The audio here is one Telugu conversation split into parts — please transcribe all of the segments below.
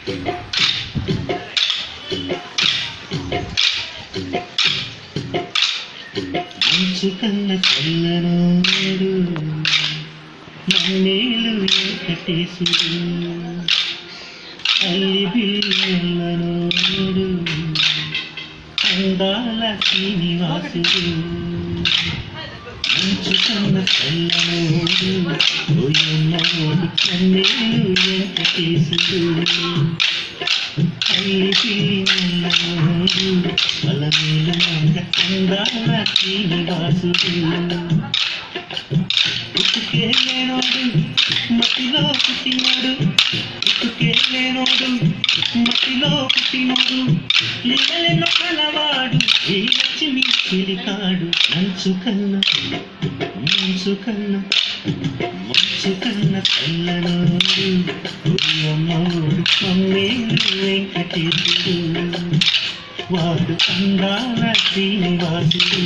మంచు కన్న చల్లనోడు నన్నేలు వెంకటేశుడు తల్లి బిల్లనోడు అందాల శ్రీనివాసుడు మంచు కన్న చల్లనోడు ఓయమ్మోడు నన్నేలు వెంకటేశుడు తల్లి పిల్లినోడు అలమేలు మంగ అందాల శ్రీనివాసుడు ఉట్టుకేలేనోడు మట్టిలో పుట్టినోడు ఉట్టుకేలేనోడు మట్టిలో పుట్టినోడు లీలెన్నో కలవాడు ఈ లక్ష్మి చిలికాడు మంచు కన్న మంచు కన్న మంచు కన్న చల్లనోడు ఉయ్యమ్మోడు కొమ్మేలు వెంకటేశుడు వాడు అందాల శ్రీనివాసుడు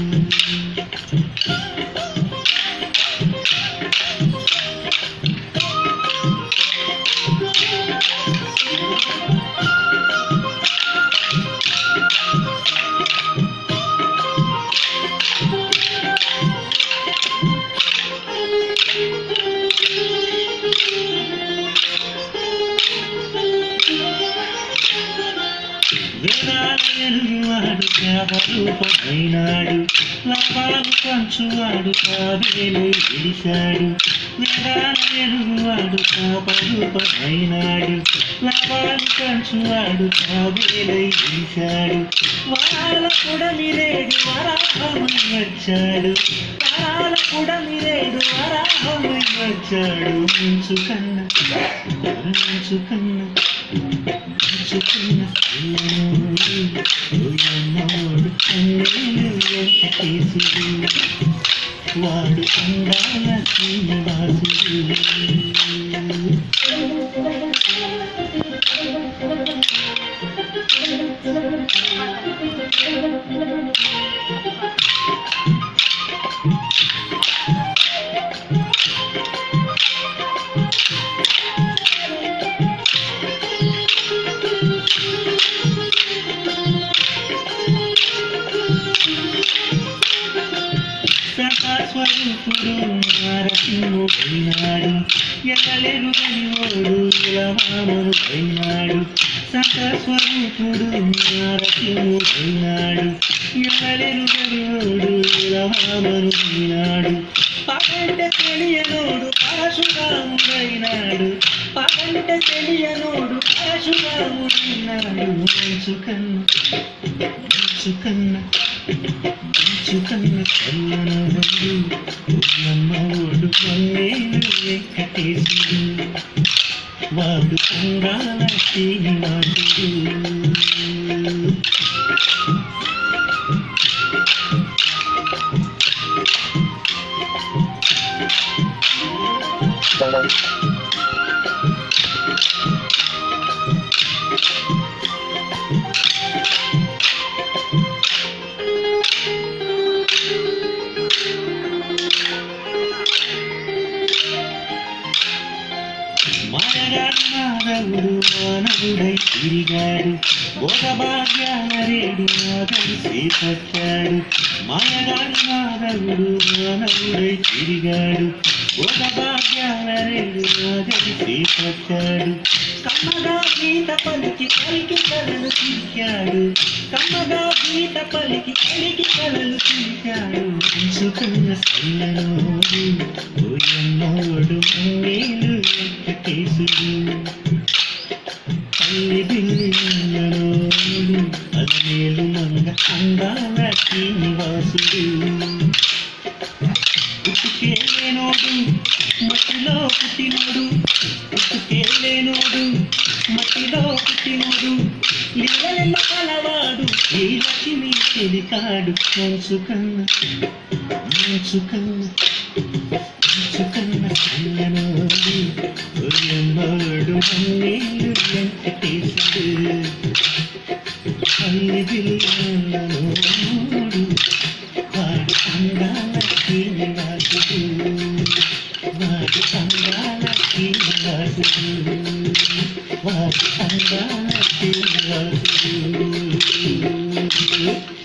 వేదాలయనువాడు రూపమైనాడు లాభాలు పంచువాడు కావేలు గెలిచాడు వేదాలయనువాడు రూపమైనాడు లాభాలు పంచువాడు కావేలై గెలిచాడు వారాల కూడా మీరేడు వరాహమై వచ్చాడు వారాల కూడా మీరేడు వరాహమై వచ్చాడు మంచు కన్న మంచు కన్న మంచుకున్న పిల్లనోడు, ఉయ్యమ్మోడు కన్నీళ్ళు వెంకటేశుడు. వాడు అందాల శ్రీనివాసుడు సకాస్వరూపుడు నరసింహు పోయినాడు ఎల్లలేరు గనివాడు ఇలవామను పోయినాడు సకాస్వరూపుడు నరసింహు పోయినాడు ఎల్లలేరు గనివాడు ఇలవామను పోయినాడు పగంట తెలియనోడు పరశురాముడైనాడు పగంట తెలియనోడు పరశురాముడైనాడు మంచు కన్ను మంచు కన్న మంచు కన్న చల్లనోడు ఉల్లమ్మోడు కొన్నేలు వెంకటేశుడు వాడు అంగాల శ్రీనివాసుడు మానవుడు మానవుడై తిరిగాడు భోగభాగ్యానరేడు నాదై చేపట్టాడు మాయగాడు మానవుడు మానవుడై తిరిగాడు భోగభాగ్యానరేడు నాదై చేపట్టాడు కమ్మగా గీత పలికి కలికి కలలు తీశాడు కమ్మగా గీత పలికి కలికి కలలు తీశాడు ఉంచుకున్న సల్లనోడు ఓయన్నోడు మేలు వెంకటేశుడు తల్లి బిల్లనోడు అలమేలు మంగ అందాల శ్రీనివాసుడు ఉట్టుకేలేనోడు మట్టిలో పుట్టినోడు ఉట్టుకేలేనోడు మట్టిలో పుట్టినోడు లీలెల్ల కలవాడు ఈ లక్ష్మి చెలికాడు మంచు కన్న మంచు కన్న మంచు కన్న చల్లనోడు ఒరియమ్మోడు మన్నేలు వెంకటేశుడు తల్లి బిల్లనోడు వాడు అందాల శ్రీనివాసుడు వాడు అందాల శ్రీనివాసుడు వాడు అందాల శ్రీనివాసుడు